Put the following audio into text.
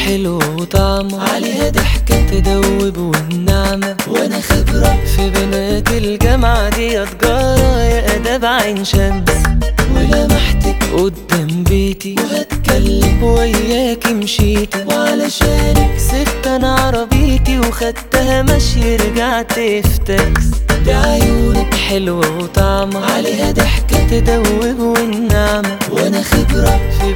حلو وطعمه عليها ضحكة تدوب والنعمة وانا خبرة في بنات الجامعة دي تجارة يا اداب عين شمس ولمحتك قدام بيتي وهتكلم وياكي مشيتي وعلشانك سبت انا عربيتي وخدتها مشي رجعت في تاكس دي عيونك حلوة وطعمة عليها ضحكة تدوب والنعمة وانا خبرة في